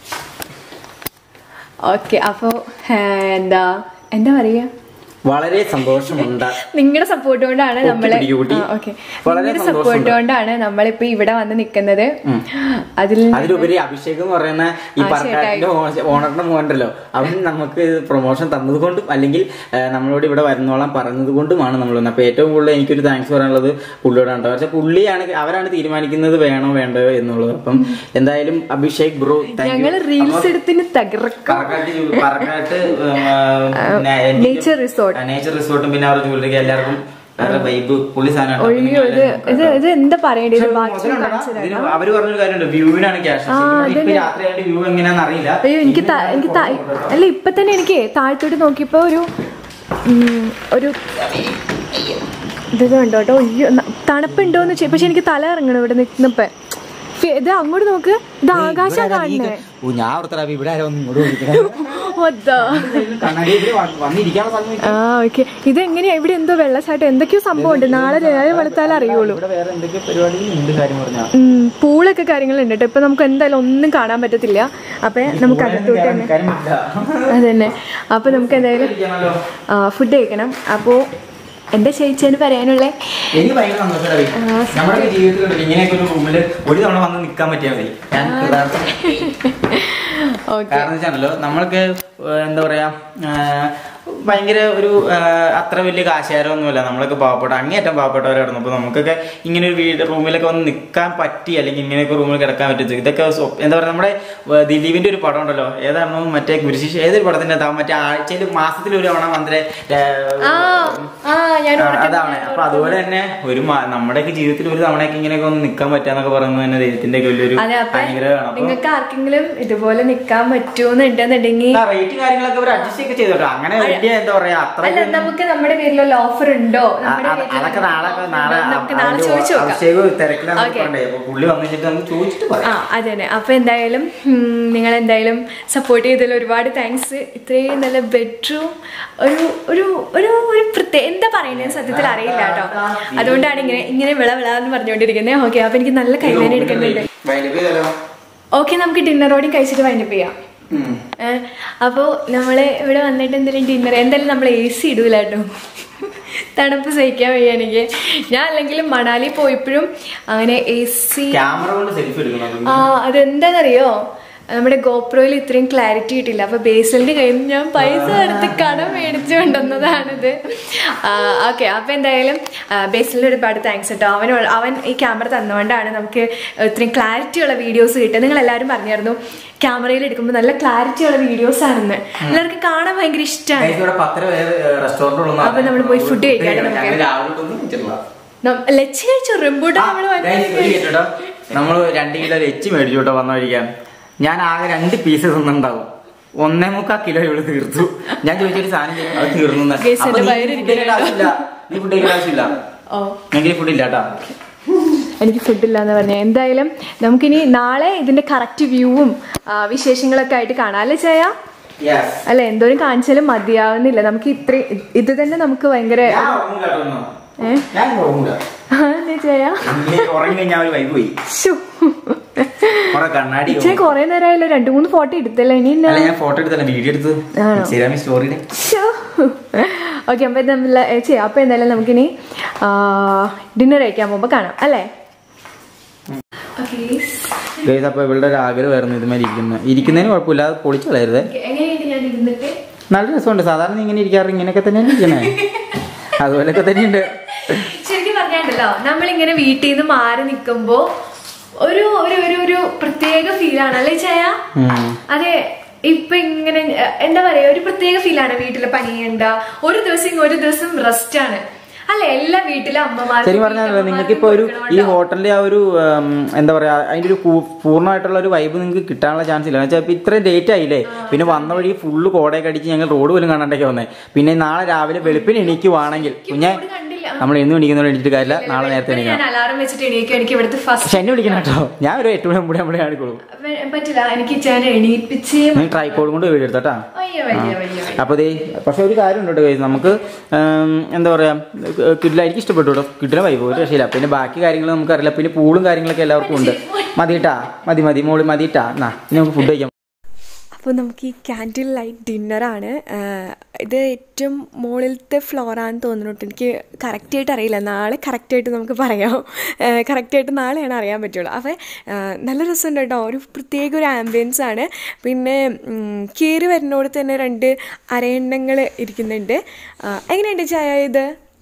ഓക്കെ അപ്പോൾ എന്താ എന്താ പറയുക വളരെ സന്തോഷമുണ്ട് നിങ്ങളുടെ സപ്പോർട്ട് കൊണ്ടാണ് നമ്മള് പിടിക്കൂ കുട്ടി. ഓക്കെ വളരെ നിങ്ങളുടെ സന്തോഷമുണ്ട്. സപ്പോർട്ട് കൊണ്ടാണ് നമ്മളിപ്പോ ഇവിടെ വന്ന് നിൽക്കുന്നത് അതിൽ അതിലുപരി അഭിഷേക് എന്ന് പറയുന്ന ഈ ആ, പറക്കാട്ടിന്റെ ഓണറിന്റെ മോണ്ടല്ലോ അവൻ നമുക്ക് പ്രൊമോഷൻ തന്നത് കൊണ്ടും അല്ലെങ്കിൽ ആ, നമ്മളോട് ഇവിടെ വരുന്നോളാം പറഞ്ഞത് കൊണ്ടുമാണ് നമ്മൾ വന്നത് അപ്പൊ ഏറ്റവും കൂടുതൽ എനിക്കൊരു താങ്ക്സ് പറയാനുള്ളത് പുള്ളിയോടാണ് കേട്ടോ പക്ഷെ പുള്ളിയാണ് അവരാണ് തീരുമാനിക്കുന്നത് വേണോ വേണ്ടോ എന്നുള്ളത് അപ്പം എന്തായാലും അഭിഷേക് ബ്രോ ഞങ്ങള് റീൽസ് എടുത്തിന് തകർക്കും പറക്കാട്ട് നേച്ചർ റിസോർട്ട് നേച്ചർ റിസോർട്ടും പിന്നെ അവരുടെ ജൂലറിക്ക് എല്ലാവർക്കും അവരുടെ വൈബ് പുള്ളി സാധനമാണ് അപ്പൊ ഒഴിയോ ഇത് ഇത് ഇത് എന്താ പറയണ്ടേ ഇത് ബാക്കി മുതലുണ്ടടാ. ഇതിന് അവര് പറഞ്ഞൊരു കാര്യമുണ്ട് വ്യൂവിനാണ് ക്യാഷ് ഇപ്പൊ രാത്രി ആയിട്ട് വ്യൂ എങ്ങനെയാണെന്ന് അറിയില്ല അയ്യോ എനിക്ക് ത- എനിക്ക് ത- അല്ല ഇപ്പൊ തന്നെ എനിക്ക് താഴത്തോട്ട് നോക്കിയപ്പോ ഒരു ഉം, ഒരു ഇത് കണ്ടോ കേട്ടോ അയ്യോ ന- തണുപ്പുണ്ടോന്ന് ചോദിച്ചു പക്ഷെ എനിക്ക് തല ഇറങ്ങണം ഇവിടെ നിൽക്കുന്നപ്പോ ഫെ- ഇത് അങ്ങോട്ട് നോക്ക് ഇത് ആകാശം കാണണേ ഓ, ഞാൻ ഓർത്തടാ ഇവിടെ ആരോ ഒന്ന് ഇങ്ങോട്ട് വിളിക്കണേ ഒതാ കണ്ണാടി ഇതില് വ- വന്നിരിക്കാനുള്ള സമയം ആ ഓക്കെ ഇത് എങ്ങനെയാ ഇവിടെ എന്തോ വെള്ളച്ചാട്ടം എന്തൊക്കെയോ സംഭവം ഉണ്ട് നാളെ രാവിലെ വെളുത്താലേ അറിയുള്ളൂ ഇവിടെ വേറെ എന്തൊക്കെ പരിപാടികൾ ഉണ്ട് കാര്യം പറഞ്ഞാ ഉം, പൂളൊക്കെ കാര്യങ്ങളുണ്ട് കേട്ടോ ഇപ്പൊ നമുക്ക് എന്തായാലും ഒന്നും കാണാൻ പറ്റത്തില്ല അപ്പൊ നമുക്ക് അകത്തോട്ട് തന്നെ കാര്യം പറ്റില്ല അതന്നെ അപ്പൊ നമുക്ക് എന്തായാലും ഇരിക്കാണല്ലോ. ഫുഡ് കഴിക്കണം അപ്പോ എന്റെ ചേച്ചിയാണ് പറയാനുള്ളേ എനിക്ക് ഭയങ്കര സന്തോഷമായി നമ്മുടെ ജീവിതത്തിൽ ഇങ്ങനെയൊക്കെ ഒരു റൂമില് ഒരു തവണ വന്ന് നിൽക്കാൻ പറ്റിയാൽ മതി ഞാൻ കൃതാർത്ഥം. ഓക്കെ കാരണം വെച്ചാണല്ലോ നമ്മൾക്ക് ഏഹ്, എന്താ പറയാ ഏഹ്, ഭയങ്കര ഒരു ഏഹ്, അത്ര വലിയ കാശുകാരൊന്നുമില്ല നമ്മളൊക്കെ പാവപ്പെട്ട അങ്ങേയറ്റം പാവപ്പെട്ടവരായിരുന്നു അപ്പൊ നമുക്കൊക്കെ ഇങ്ങനെ ഒരു വീട് റൂമിലൊക്കെ വന്ന് നിൽക്കാൻ പറ്റി അല്ലെങ്കിൽ ഇങ്ങനെയൊക്കെ റൂമിൽ കിടക്കാൻ പറ്റും ഇതൊക്കെ സ്വ- എന്താ പറയാ നമ്മുടെ ഏഹ്, ദിലീപിന്റെ ഒരു പടം ഉണ്ടല്ലോ ഏതായിരുന്നു മറ്റേ ഗുരുശിഷ ഏതൊരു പടത്തിന്റെ താ മറ്റേ ആഴ്ചയിൽ മാസത്തിൽ ഒരു തവണ മന്ത്രി ആ ആ ഞാൻ ആ, ഓർക്കുന്നു. അതാണ് അപ്പൊ അതുപോലെ തന്നെ ഒരു മ- നമ്മുടെയൊക്കെ ജീവിതത്തിൽ ഒരു തവണയൊക്കെ ഇങ്ങനെയൊക്കെ ഒന്ന് നിൽക്കാൻ പറ്റാന്നൊക്കെ പറയുന്നത് തന്നെ ദൈവത്തിന്റെ ഒക്കെ വലിയൊരു അതെ അപ്പൊ അനുഗ്രഹമാണ് അപ്പൊ നിങ്ങൾക്ക് ആർക്കെങ്കിലും ഇതുപോലെ നിക്കാൻ പറ്റുമെന്നുണ്ടെന്നുണ്ടെങ്കിൽ റേറ്റ് കാര്യങ്ങളൊക്കെ അവർ അഡ്ജസ്റ്റ് ഒക്കെ ചെയ്തോട്ടോ അങ്ങനെ വലിയ എന്താ പറയാ അത്ര അല്ല നമുക്ക് നമ്മുടെ പേരിലുള്ള ഓഫർ ഉണ്ടോ നമ്മുടെ പേരിലുള്ള അതൊക്കെ നാളെ നാളെ നമുക്ക് നാളെ അതിന്റെ ചോദിച്ചു നോക്കാം അഭിഷേക് തിരക്കിലാണ് Okay. പറഞ്ഞേ അപ്പൊ പുള്ളി വന്നിട്ട് നമുക്ക് ചോദിച്ചിട്ട് ആ പറയാം അതന്നെ അപ്പൊ എന്തായാലും ഉം, നിങ്ങൾ എന്തായാലും സപ്പോർട്ട് ചെയ്തതിൽ ഒരുപാട് താങ്ക്സ് ഇത്രയും നല്ല ബെഡ്റൂം ഒരു ഒരു ഒരു ഒരു പ്രത്യേക എന്താ പറയുന്നത് സത്യത്തിൽ അറിയില്ല കേട്ടോ അതുകൊണ്ടാണ് ഇങ്ങനെ ഇങ്ങനെ വിള വിള എന്ന് പറഞ്ഞുകൊണ്ടിരിക്കുന്നത് ഓക്കെ അപ്പൊ എനിക്ക് നല്ല കൈവേന എടുക്കുന്നുണ്ട് വൈൻഡപ്പ് ചെയ്താലോ ഓക്കെ നമുക്ക് ഡിന്നറോടെയും കഴിച്ചിട്ട് വൈൻഡപ്പ് ചെയ്യാം ഉം. ഏഹ്, അപ്പോ നമ്മള് ഇവിടെ വന്നിട്ട് എന്തെങ്കിലും ഡിന്നർ എന്തായാലും നമ്മൾ എ സി ഇടൂല കേട്ടോ തണുപ്പ് സഹിക്കാൻ വയ്യ എനിക്ക് ഞാൻ അല്ലെങ്കിലും മണാലി പോയപ്പോഴും അങ്ങനെ എ സി ക്യാമറ കൊണ്ട് സെൽഫി എടുക്കണം ആ അതെന്താണെന്നറിയോ നമ്മുടെ ഗോപ്രോയിൽ ഇത്രയും ക്ലാരിറ്റി കിട്ടില്ല അപ്പൊ ബേസലിന്റെ കയ്യിൽ നിന്ന് ഞാൻ പൈസ എടുത്ത് കടം മേടിച്ചു കൊണ്ടുവന്നതാണിത് ഓക്കെ അപ്പൊ എന്തായാലും ബേസലിന് ഒരുപാട് താങ്ക്സ് കേട്ടോ അവൻ ഉള്ള- അവൻ ഈ ക്യാമറ തന്നുകൊണ്ടാണ് നമുക്ക് ഇത്രയും ക്ലാരിറ്റി ഉള്ള വീഡിയോസ് കിട്ടുക നിങ്ങൾ എല്ലാവരും പറഞ്ഞായിരുന്നു ക്യാമറയിൽ എടുക്കുമ്പോൾ നല്ല ക്ലാരിറ്റി ഉള്ള വീഡിയോസ് ആണെന്ന് എല്ലാവർക്കും കാണാൻ ഭയങ്കര ഇഷ്ടമാണ് Guys, ഇവിടെ പത്തര പേര് റെസ്റ്റോറന്റ് അപ്പൊ നമ്മള് പോയി food കഴിക്കാണ്ട് നമുക്ക്. രാവിലെ ഒന്നും വെച്ചിട്ടില്ല ലച്ച് കഴിച്ചു റെമ്പൂട്ടാൻ നമ്മള് വന്ന് നമ്മൾ രണ്ട് കിലോ എച്ച് മേടിച്ചു കേട്ടോ വന്ന കഴിക്കാൻ ഞാൻ ആകെ രണ്ട് പീസ് തിന്നുണ്ടാവും ഒന്നേ മുക്കാൽ കിലോ ഇവിടെ തീർത്തു ഞാൻ ചോദിച്ചൊരു സാധനം ചെയ്യും, അത് തീർന്നു എന്ന്. Guys, അപ്പൊ എന്റെ നീ വയറ് food കഴിക്കേണ്ട ആവശ്യമില്ല നീ ഫുഡ് കഴിക്കേണ്ട ആവശ്യമില്ല ഓ എനിക്ക് ഫുഡ് ഇല്ല കേട്ടാ എനിക്ക് ഫുഡില്ല എന്ന് പറഞ്ഞു എന്തായാലും നമുക്കിനി നാളെ ഇതിന്റെ കറക്റ്റ് വ്യൂവും വിശേഷങ്ങളൊക്കെ ആയിട്ട് കാണാം അല്ലേ ചായ യെസ് അല്ല എന്തോരം കാണിച്ചാലും മതിയാവുന്നില്ല നമുക്ക് ഇത്ര ഇത് തന്നെ നമുക്ക് ഭയങ്കര ഞാൻ ഉറങ്ങൂല കേട്ടോ ഒന്നും. ഏ ഞാൻ ഉറങ്ങൂല ആ, എന്താ ചെയ്യാ ഇനി ഉറങ്ങി കഴിഞ്ഞാൽ ഒരു വൈബ് പോയി ശ്ശോ. കുറെ കണ്ണാടി ഇച്ചിരി കൊറേ നേരമായല്ലോ രണ്ടു മൂന്ന് ഫോട്ടോ എടുത്തല്ലോ ഇനി എന്നാ? അല്ല ഞാൻ ഫോട്ടോ എടുത്തല്ല വീഡിയോ എടുത്ത് ആണോ? ഇൻസ്റ്റാഗ്രാമിൽ സ്റ്റോറിയുടെ ഓക്കെ അപ്പൊ ഇത് നമ്മൾ ചെയ്യാം അപ്പൊ എന്തായാലും നമുക്കിനി ഡിന്നർ കഴിക്കാൻ പോകുമ്പോ കാണാം അല്ലേ ഗൈസ് അപ്പൊ ഇവളുടെ ഒരു ആഗ്രഹമായിരുന്നു ഇതുമാതിരി ഇരിക്കുന്നത് ഇരിക്കുന്നതിന് കുഴപ്പമില്ല അത് പൊളിച്ചു കളയരുത് എങ്ങനെയുണ്ട് ഞാൻ ഇരുന്നിട്ട് നല്ല രസമുണ്ട് സാധാരണ നീ ഇങ്ങനെ ഇരിക്കാറ് ഇങ്ങനെയൊക്കെ തന്നെയാണ് ഇരിക്കണേ അതുപോലൊക്കെ തന്നെയുണ്ട് ശരിക്കും പറഞ്ഞാണ്ടല്ലോ നമ്മളിങ്ങനെ വീട്ടിൽ നിന്ന് മാറി നിൽക്കുമ്പോ ഒരു ഒരു ഒരു ഒരു പ്രത്യേക ഫീലാണ് അല്ലേ ചായ ഉം. അതെ ഇപ്പൊ ഇങ്ങനെ എ- എന്താ പറയാ ഒരു പ്രത്യേക ഫീലാണ് വീട്ടില് പണിയണ്ട ഒരു ദിവസം ഒരു ദിവസം റെസ്റ്റ് ആണ് അല്ലെ എല്ലാ വീട്ടിലെ അമ്മമാർക്കും ശരി പറഞ്ഞാൽ നിങ്ങൾക്ക് ഇപ്പൊ ഒരു ഈ ഹോട്ടലിന്റെ ആ ഒരു ഉം, എന്താ പറയാ അതിന്റെ ഒരു പൂ- പൂർണ്ണമായിട്ടുള്ള ഒരു വൈബ് നിങ്ങൾക്ക് കിട്ടാനുള്ള ചാൻസ് ഇല്ല വെച്ചാൽ ഇപ്പൊ ഇത്രയും ലേറ്റ് ആയില്ലേ പിന്നെ വന്ന വഴി ഫുള്ള് കോടയൊക്കെ അടിച്ച് ഞങ്ങൾ റോഡ് പോലും കാണാണ്ടൊക്കെ വന്നേ പിന്നെ നാളെ രാവിലെ വെളുപ്പിന് എണീക്കുവാണെങ്കിൽ കുഞ്ഞെ നമ്മൾ എന്നും എണീക്കുന്നവരെ എണീച്ചിട്ട് കാര്യമില്ല നാളെ നേരത്തെ ഞാൻ എണീക്കണം അലാറം വെച്ചിട്ട് എണീക്കും എനിക്ക് ഇവിടുത്തെ ഫസ്റ്റ് പക്ഷെ എന്നെ വിളിക്കണം കേട്ടോ ഞാൻ ഒരു എട്ട് മണി മുമ്പേ നമ്മളെ കാണിക്കോളൂ പറ്റില്ല എനിക്ക് ഞാൻ എണീപ്പിച്ചേ നീ ട്രൈക്കോഡ് കൊണ്ട് വീഡിയോ എടുത്തോട്ടാ അയ്യോ വയ്യ വയ്യ അപ്പൊ ദേ പക്ഷെ ഒരു കാര്യം ഉണ്ട് കേട്ടോ നമുക്ക് ഉം, എന്താ പറയാ കിഡില എനിക്ക് ഇഷ്ടപ്പെട്ടു കേട്ടോ കിഡില വൈബ് ഒരു രക്ഷയില്ല പിന്നെ ബാക്കി കാര്യങ്ങൾ നമുക്കറിയില്ല പിന്നെ പൂളും കാര്യങ്ങളൊക്കെ എല്ലാവർക്കും ഉണ്ട് മതിട്ടാ മതി മതി മോള് മതിട്ടാ എന്നാ ഇനി നമുക്ക് ഫുഡ് കഴിക്കാം അപ്പോൾ നമുക്ക് ഈ ക്യാൻഡിൽ ലൈറ്റ് ഡിന്നറാണ് ഇത് ഏറ്റവും മുകളിലത്തെ ഫ്ലോറാന്ന് തോന്നുന്നു കേട്ടോ. എനിക്ക് കറക്റ്റായിട്ട് അറിയില്ല നാളെ കറക്റ്റായിട്ട് നമുക്ക് പറയാം കറക്റ്റായിട്ട് നാളെയാണ് അറിയാൻ പറ്റുള്ളൂ അപ്പോൾ നല്ല രസമുണ്ട് കേട്ടോ ഒരു പ്രത്യേക ഒരു ആംബിയൻസ് ആണ് പിന്നെ കയറി വരുന്നോട് തന്നെ രണ്ട് അരയണ്ണങ്ങൾ ഇരിക്കുന്നുണ്ട് ആ, എങ്ങനെയുണ്ട് ചായ ഇത്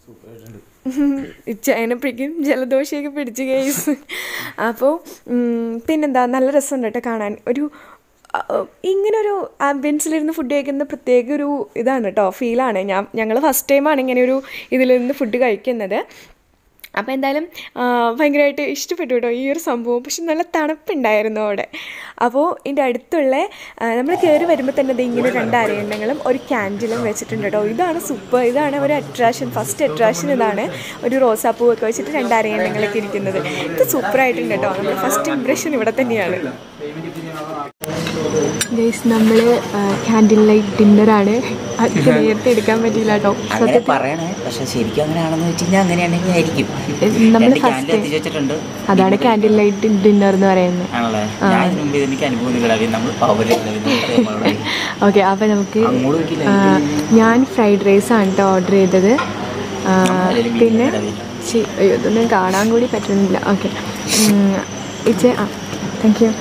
ചൈനപ്പിടിക്കും ജലദോഷമൊക്കെ പിടിച്ച് കേസ് അപ്പോൾ പിന്നെന്താ നല്ല രസമുണ്ട് കേട്ടോ കാണാൻ ഒരു ആ, ഇങ്ങനൊരു ആംബിയൻസിലിരുന്ന് ഫുഡ് കഴിക്കുന്ന പ്രത്യേക ഒരു ഇതാണ് കേട്ടോ ഫീലാണ് ഞാൻ ഞങ്ങൾ ഫസ്റ്റ് ടൈമാണ് ഇങ്ങനെ ഒരു ഇതിലിരുന്ന് ഫുഡ് കഴിക്കുന്നത് അപ്പോൾ എന്തായാലും ആ, ഭയങ്കരമായിട്ട് ഇഷ്ടപ്പെട്ടു കേട്ടോ ഈ ഒരു സംഭവം പക്ഷെ നല്ല തണുപ്പുണ്ടായിരുന്നു അവിടെ അപ്പോൾ ഇതിൻ്റെ അടുത്തുള്ള നമ്മൾ കയറി വരുമ്പോൾ തന്നെ ദേ ഇങ്ങനെ രണ്ട് അരയണ്ണങ്ങളും ഒരു ക്യാൻഡിലും വെച്ചിട്ടുണ്ട് കേട്ടോ ഇതാണ് സൂപ്പർ ഇതാണ് ഒരു അട്രാക്ഷൻ ഫസ്റ്റ് അട്രാക്ഷൻ ഇതാണ് ഒരു റോസാപ്പൂ ഒക്കെ വെച്ചിട്ട് രണ്ട് അരയണ്ണങ്ങളൊക്കെ ഇരിക്കുന്നത് ഇത് സൂപ്പറായിട്ടുണ്ട് കേട്ടോ നമ്മുടെ ഫസ്റ്റ് ഇംപ്രഷൻ ഇവിടെ തന്നെയാണ് ഗൈസ് നമ്മൾ ക്യാൻഡിൽ ലൈറ്റ് ഡിന്നറാണ് അത് നേരത്തെ എടുക്കാൻ പറ്റിയില്ല കേട്ടോ അങ്ങനെ പറയണേ പക്ഷെ ശരിക്കും അങ്ങനെയാണെന്ന് വെച്ച് കഴിഞ്ഞാൽ അങ്ങനെയാണെങ്കിൽ ആയിരിക്കും നമ്മൾ രണ്ട് ഫസ്റ്റ് ക്യാൻഡിൽ എത്തിച്ചു വെച്ചിട്ടുണ്ട് അതാണ് ക്യാൻഡിൽ ലൈറ്റ് ഡിന്നർ എന്ന് പറയുന്നത് ആണല്ലേ ഞാൻ ഇതിന് മുമ്പ് എനിക്ക് അനുഭവം കിടാതെ നമ്മൾ പവറില്ല ഓക്കെ അപ്പോൾ നമുക്ക് അങ്ങോട്ട് നോക്കിയില്ല ആ, ഞാൻ ഫ്രൈഡ് റൈസ് ആണ് കേട്ടോ ഓർഡർ ചെയ്തത് ആ, നമ്മളതിലും പിന്നെ മീൻ ചി അയ്യോ ഇതൊന്നും കാണാൻ കൂടി പറ്റുന്നില്ല ഓക്കെ ഇച്ചേ ആ താങ്ക് യു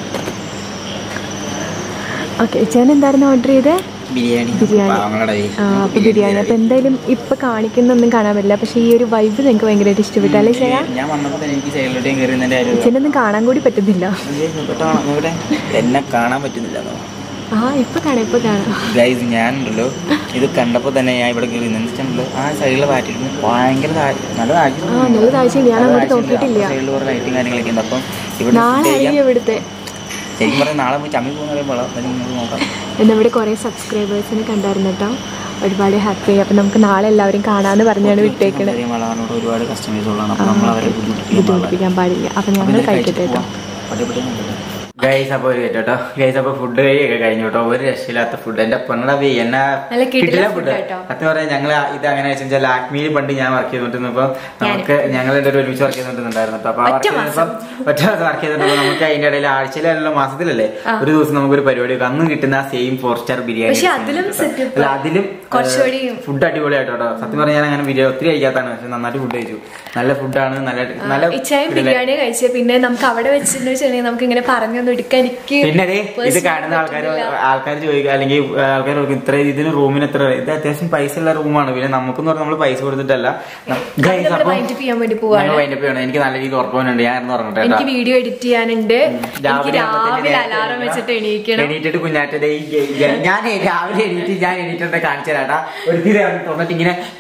ഓക്കെ ഇച്ചേൻ എന്തായിരുന്നു ഓർഡർ ചെയ്തത് ബിരിയാണി ബിരിയാണി. പാവങ്ങളുടെ കയ്യിൽ. ആ അപ്പോൾ ബിരിയാണി അപ്പോൾ എന്തായാലും ഇപ്പം കാണിക്കുന്നൊന്നും കാണാൻ പറ്റില്ല പക്ഷേ ഈ ഒരു വൈബ് നിങ്ങൾക്ക് ഭയങ്കരമായിട്ട് ഇഷ്ടപ്പെട്ടു അല്ലേ ചെയ്യാ ഞാൻ വന്നപ്പോൾ തന്നെ എനിക്ക് സൈഡിലോട്ടേയും കയറുന്നതിൻ്റെ ഒരു ഇച്ചേനൊന്നും കാണാൻ കൂടി പറ്റുന്നില്ല പെട്ടാണോ ഇവിടെ എന്നെ കാണാൻ പറ്റുന്നില്ല ആ ഇപ്പം കാണാം ഇപ്പം കാണാം ഗൈസ് ഞാനുണ്ടല്ലോ ഇത് കണ്ടപ്പോൾ തന്നെ ഞാൻ ഇവിടെ കയറി നിന്നിട്ടുണ്ടല്ലോ ആ സൈഡിലെ പാറ്റിരുന്നു ഭയങ്കര താഴ്- നല്ല താഴ്ച ആ നല്ല താഴ്ചയുണ്ട് ഞാൻ അങ്ങോട്ട് നോക്കിയിട്ടില്ല സൈഡിൽ കുറേ ലൈറ്റും കാര്യങ്ങളൊക്കെ ഉണ്ട് അപ്പം ഇവിടെ നാളെ food കഴിക്കാം. ആയിരിക്കും ഇവിടുത്തെ ശരിക്കും പറഞ്ഞാൽ നാളെ പോയി ചമ്മി പോകുന്ന പറയുമ്പോൾ നമുക്ക് നോക്കാം നമ്മുടെ കുറേ സബ്സ്ക്രൈബേഴ്സിനെ കണ്ടായിരുന്നു കേട്ടോ ഒരുപാട് ഹാപ്പി ആയി അപ്പം നമുക്ക് നാളെ എല്ലാവരും കാണാമെന്ന് പറഞ്ഞാണ് വിട്ടേക്കണത് ചെറിയ വളാനോട് ഒരുപാട് കസ്റ്റമേഴ്സ് ഉള്ളതാണ് അപ്പോൾ നമ്മൾ അവരെ ബുദ്ധിമുട്ടിക്കാൻ പാടില്ല. ബുദ്ധിമുട്ടിക്കാൻ പാടില്ല അപ്പം ഞങ്ങൾ കഴിക്കട്ടെ കേട്ടോ ഗൈസ് അപ്പോൾ ഒരു കേട്ടോ ഗൈസ് അപ്പോൾ ഫുഡ് കഴിയൊക്കെ കഴിഞ്ഞു കേട്ടോ ഒരു രക്ഷയില്ലാത്ത ഫുഡ് എന്റെ പൊന്നടവി എന്നെ നല്ല കിടിലൻ കിടിലൻ food ഫുഡ് കേട്ടോ. സത്യം പറയാം ഞങ്ങൾ ഇത് അങ്ങനെ വെച്ചാൽ ലാക്മിയിൽ പണ്ട് ഞാൻ വർക്ക് ചെയ്തോണ്ടിരുന്നപ്പോ നമുക്ക് ഞങ്ങൾ രണ്ടുപേരും ഒരുമിച്ച് വർക്ക് ചെയ്തോണ്ടിരുന്നുണ്ടായിരുന്നു അപ്പൊ ആ വർക്ക് ചെയ്തപ്പം ഒറ്റ വർക്ക് ചെയ്തിട്ടുണ്ടോ നമുക്ക് അതിന്റെ ഇടയിൽ ആഴ്ചയിലല്ലോ മാസത്തിലല്ലേ ഒരു ദിവസം നമുക്കൊരു പരിപാടി വെക്കാം അന്ന് കിട്ടുന്ന സെയിം ഫോർ സ്റ്റാർ ബിരിയാണി പക്ഷെ അതിലും setup അല്ല അതിലും കുറച്ചുകൂടി ഫുഡ് അടിപൊളിയായിട്ടോ കേട്ടോ സത്യം പറഞ്ഞാൽ ഞാൻ അങ്ങനെ ബിരിയാണി ഒത്തിരി കഴിക്കാത്താണ് പക്ഷെ നന്നായിട്ട് ഫുഡ് കഴിച്ചു നല്ല ഫുഡാണ് നല്ല നല്ല ഇച്ചായും കിടിലൻ. ബിരിയാണി കഴിച്ചത് പിന്നെ നമുക്ക് അവിടെ വെച്ചിട്ടുണ്ടെന്ന് വെച്ചിട്ടുണ്ടെങ്കിൽ നമുക്ക് ഇങ്ങനെ പറഞ്ഞൊന്നും എടുക്കാൻ എനിക്ക് പിന്നെ ദേ ഇത് personally കാണുന്ന ആൾക്കാർ പറ്റുന്നില്ല. ആൾക്കാർ ചോദിക്കുക അല്ലെങ്കിൽ ആൾക്കാർ ചോദിക്കും ഇത്ര ഇതിന് റൂമിന് എത്ര ഇത് അത്യാവശ്യം പൈസ ഉള്ള റൂമാണ് പിന്നെ നമുക്കെന്ന് പറഞ്ഞാൽ നമ്മൾ പൈസ കൊടുത്തിട്ടല്ല Guys, നമ്മള് അപ്പം wind up ചെയ്യാൻ വേണ്ടി പോവാണ്. ഞങ്ങൾ wind up ചെയ്യണം എനിക്ക് നല്ല രീതിയിൽ ഉറപ്പുണ്ട് ഞാൻ ഇറന്ന് ഉറങ്ങട്ടെ കേട്ടോ. എനിക്ക് വീഡിയോ എഡിറ്റ് ചെയ്യാനുണ്ട് എനിക്ക് രാവിലെ ആകുമ്പത്തേന് രാവിലെ നേരത്തെ അലാറം വെച്ചിട്ട് എണീക്കണം എണീറ്റിട്ട് കുഞ്ഞാറ്റ ദേ ഈ ഗെ- ഗെ- ഞാൻ രാവിലെ എണീറ്റ് ഞാൻ എണീറ്റിട്ട് കാണിച്ചു തരാട്ടാ ഒരു തീരെ തുറന്നിട്ട് ഇങ്ങനെ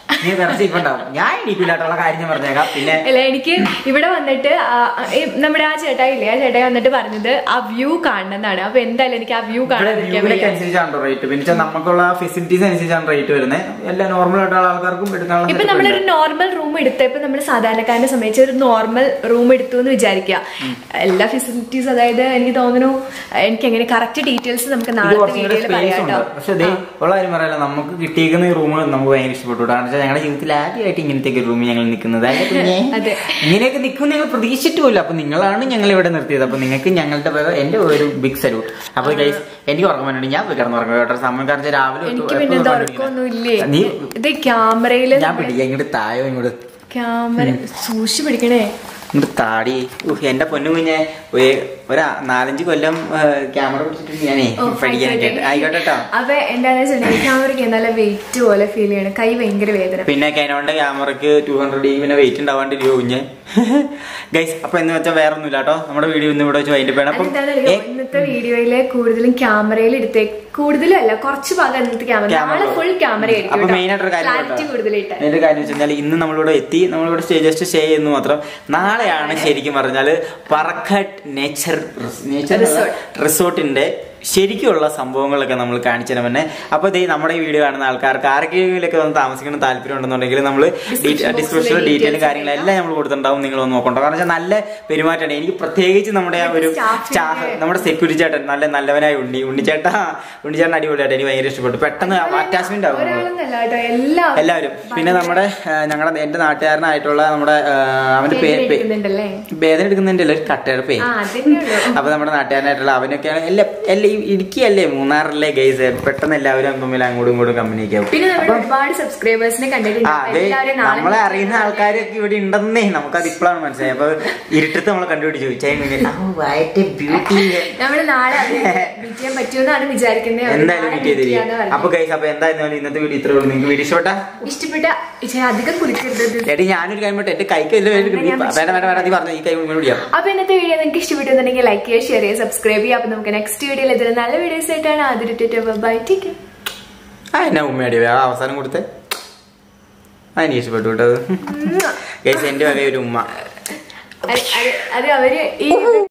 നീ വെറുതെ ഇരിപ്പുണ്ടാവും ഞാൻ ഇടിക്കില്ലാട്ടുള്ള കാര്യം ഞാൻ പറഞ്ഞേക്കാം പിന്നെ അല്ല എനിക്ക് ഇവിടെ വന്നിട്ട് ആ, ഈ നമ്മുടെ ആ ചേട്ടായി ഇല്ലേ ആ ചേട്ടായി വന്നിട്ട് പറഞ്ഞത് ആ വ്യൂ കാണണമെന്നാണ് അപ്പൊ എന്തായാലും എനിക്ക് ആ വ്യൂ ഇവിടെ കാണാതിരിക്കാൻ വ്യൂവിലേക്ക് വയ്യ അനുസരിച്ചാണ് റേറ്റ് പിന്നെ വെച്ചാൽ നമുക്കുള്ള ഫെസിലിറ്റീസ് അനുസരിച്ചാണ് റേറ്റ് വരുന്നത് എല്ലാ നോർമൽ ആയിട്ടുള്ള ആൾക്കാർക്കും എടുക്കാനുള്ള ഇപ്പൊ setup നമ്മളൊരു ഉണ്ട്. നോർമൽ റൂം എടുത്ത ഇപ്പൊ നമ്മൾ സാധാരണക്കാരനെ സംബന്ധിച്ച് ഒരു നോർമൽ റൂം എടുത്തു എന്ന് വിചാരിക്കുക എല്ലാ ഫെസിലിറ്റീസ് അതായത് എനിക്ക് തോന്നുന്നു എനിക്ക് എങ്ങനെ കറക്റ്റ് ഡീറ്റെയിൽസ് നമുക്ക് ഇത് നാളത്തെ കുറച്ചും കൂടെ വീഡിയോയിൽ സ്പേസ് പറയാം ഉണ്ട് കേട്ടോ പക്ഷെ ഇത് ഉള്ള കാര്യം പറയല്ല നമുക്ക് കിട്ടിയിരിക്കുന്ന ഈ റൂം നമുക്ക് ഭയങ്കര ഇഷ്ടപ്പെട്ടു കാരണം വെച്ചാൽ ഞങ്ങളുടെ ജീവിതത്തിൽ ആദ്യമായിട്ട് ഇങ്ങനത്തെ ഒരു റൂമിൽ ഞങ്ങൾ നിൽക്കുന്നത് അല്ലേ കുഞ്ഞേ? അതെ. ഇങ്ങനെയൊക്കെ നിൽക്കും ഞങ്ങൾ പ്രതീക്ഷിച്ചിട്ടുമില്ല അപ്പൊ നിങ്ങളാണ് ഞങ്ങൾ ഇവിടെ നിർത്തിയത് അപ്പൊ നിങ്ങൾക്ക് ഞങ്ങളുടെ വക എന്റെ ഒരു ബിഗ് സല്യൂട്ട് അപ്പൊ ഗൈസ് എനിക്ക് ഉറക്കം വേണ്ടി ഞാൻ പോയി കിടന്ന് ഉറങ്ങും കേട്ടോ സമയം കാരണം വെച്ചാൽ രാവിലെ തൊട്ട് എനിക്ക് പിന്നെ എപ്പോഴും ഉറക്കമൊന്നും ഇല്ലേ നീ ഇത് ക്യാമറയില് ഞാൻ പിടിക്കാം ഇങ്ങോട്ട് തായോ ഇങ്ങോട്ട് ക്യാമറ സൂക്ഷിച്ച് പിടിക്കണേ ഇങ്ങോട്ട് താടി ഉഹ്, എന്റെ പൊന്നു കുഞ്ഞെ ഒരു- ഒരു നാലഞ്ച് കൊല്ലം ക്യാമറ പിടിച്ചിട്ട് ഞാനേ ഓ, പഠിക്കാനൊക്കെ ആയിക്കോട്ടെ. ആയിക്കോട്ടെ കേട്ടോ അപ്പൊ എന്താന്ന് വെച്ചിട്ടുണ്ടെങ്കിൽ ക്യാമറയ്ക്ക് നല്ല വെയിറ്റ് പോലെ ഫീൽ ചെയ്യണം കൈ ഭയങ്കര വേദന പിന്നെ കൈനോന്റെ ക്യാമറക്ക് ടു ഹൺഡ്രഡ് പിന്നെ വെയിറ്റ് ഉണ്ടാവാണ്ടിരിക്കും കുഞ്ഞ് ഗൈസ് അപ്പൊ എന്ന് വെച്ചാൽ വേറെ ഒന്നുമില്ല കേട്ടോ നമ്മുടെ വീഡിയോ ഇന്ന് ഇവിടെ വെച്ച് വൈകിട്ട് വേണം അപ്പം അതെന്താണെന്നറിയോ? ഏ, ഇന്നത്തെ വീഡിയോയില് കൂടുതലും ക്യാമറയിൽ എടുത്തേ കൂടുതലും അല്ല കുറച്ച് ഭാഗം ഇന്നത്തെ ക്യാമറ ക്യാമറ നാളെ ഫുൾ ക്യാമറ ആയിരിക്കും അപ്പൊ കേട്ടോ. മെയിൻ ആയിട്ടൊരു കാര്യം ക്ലാരിറ്റി കൂടുതലിട്ട് അതിന്റെ കാര്യം വെച്ച് കഴിഞ്ഞാൽ ഇന്ന് നമ്മളിവിടെ എത്തി നമ്മളിവിടെ സ്റ്റേ ജസ്റ്റ് സ്റ്റേ ചെയ്യുന്നു മാത്രം നാളെയാണ് ശരിക്കും പറഞ്ഞാല് പറക്കട്ട് നേച്ചർ നേച്ചർ Resort. റിസോർട്ടിന്റെ ശരിക്കുള്ള സംഭവങ്ങളൊക്കെ നമ്മൾ കാണിച്ചു തരാൻ തന്നെ അപ്പൊ ദേ നമ്മുടെ ഈ വീഡിയോ കാണുന്ന ആൾക്കാർക്ക് ആർക്കെങ്കിലൊക്കെ വന്ന് താമസിക്കണം താല്പര്യം ഉണ്ടെന്നുണ്ടെങ്കിൽ നമ്മൾ Description ഡിസ്ക്രിപ്ഷനിൽ box ല് ഡീറ്റെയിൽ details കാര്യങ്ങളെല്ലാം നമ്മൾ കൊടുത്തിട്ടുണ്ടാവും നിങ്ങൾ ഒന്ന് നോക്കണ്ട കാരണം വെച്ചാൽ നല്ല പെരുമാറ്റമാണ് എനിക്ക് പ്രത്യേകിച്ച് നമ്മുടെ ആ ഒരു staff ന്റെ- സ്റ്റാഫ് നമ്മുടെ സെക്യൂരിറ്റി ചേട്ടൻ നല്ല നല്ലവനായ ഉണ്ണി ഉണ്ണിച്ചേട്ടാ ഉണ്ണിച്ചേട്ടൻ അടിപൊളിയായിട്ട് എനിക്ക് ഭയങ്കര ഇഷ്ടപ്പെട്ടു പെട്ടെന്ന് അറ്റാച്ച്മെന്റ് ആവും നമ്മള്. ഒരാളൊന്നല്ല കേട്ടോ എല്ലാവരും എല്ലാവരും പിന്നെ നമ്മുടെ ഞങ്ങളുടെ എന്റെ നാട്ടുകാരനായിട്ടുള്ള നമ്മുടെ ആ, അവന്റെ പേര് പേ- എടുക്കുന്നുണ്ടല്ലേ ഭേദം എടുക്കുന്നതിന്റെ അല്ല ഒരു കട്ടയുടെ പേര് ആ അതന്നെ ഉള്ളൂ അപ്പൊ നമ്മുടെ നാട്ടുകാരനായിട്ടുള്ള അവനൊക്കെയാണ് എല്ലാ എല്ലാ ഈ ഇടുക്കിയല്ലേ മൂന്നാറിലെ ഗൈസ് പെട്ടെന്ന് എല്ലാവരും തമ്മിൽ അങ്ങോട്ടും ഇങ്ങോട്ടും കമ്മ്യൂണിക്കേറ്റ് ആവും പിന്നെ നമ്മൾ ഒരുപാട് സബ്സ്ക്രൈബേഴ്സിനെ കണ്ടിട്ടുണ്ട് ആ അപ്പൊ അതെ എല്ലാവരും നാളെ നമ്മളെ അറിയുന്ന ആൾക്കാരൊക്കെ ഇവിടെ ഉണ്ടെന്നേ നമുക്കത് ഇപ്പോഴാണ് മനസ്സിലായത് അപ്പൊ ഇരുട്ടത്ത് നമ്മളെ കണ്ടുപിടിച്ചു ബ്യൂട്ടി നമ്മള് നാളെ മീറ്റ് ചെയ്യാൻ പറ്റുമെന്നാണ് വിചാരിക്കുന്നത് അവര് എന്തായാലും നാളെ മീറ്റ് meet ചെയ്യാന്ന് ചെയ്തിരിക്കും പറഞ്ഞു. അപ്പൊ ഗൈസ് അപ്പൊ എന്തായിരുന്നാലും ഇന്നത്തെ വീഡിയോ ഇത്രേ ഉള്ളൂ നിങ്ങൾക്ക് വീഡിയോ ഇഷ്ടപ്പെട്ടാ ഇഷ്ടപ്പെട്ട ഇച്ചിരി അധികം കുളിക്കരുത് എടി ഞാനൊരു കാര്യം പറ്റും എന്റെ കൈക്ക് വലിയ വേദന അങ്ങനെ ഞാൻ വേണ്ട വേണ്ട വേണ്ട നീ പറഞ്ഞു ഈ കൈ ഇങ്ങോട്ട് പിടിക്കാം അപ്പൊ ഇന്നത്തെ വീഡിയോ നിങ്ങൾക്ക് ഇഷ്ടപ്പെട്ടുണ്ടെങ്കിൽ ലൈക്ക് ചെയ്യുക ഷെയർ ചെയ്യുക സബ്സ്ക്രൈബ് ചെയ്യുക അപ്പൊ നമുക്ക് നെക്സ്റ്റ് വീഡിയോയിൽ ഇതിൽ നല്ല വീഡിയോസ് ആയിട്ടാണ് ആദ്യം ബൈ ടേക്ക് ആ എന്നാ ഉമ്മയടി ആ അവസാനം കൊടുത്തേ ആ എനിക്ക് ഇഷ്ടപ്പെട്ടു കേട്ടോ ഗൈസ് എന്റെ വക ഒരു ഉമ്മ അത് അവര് ഈ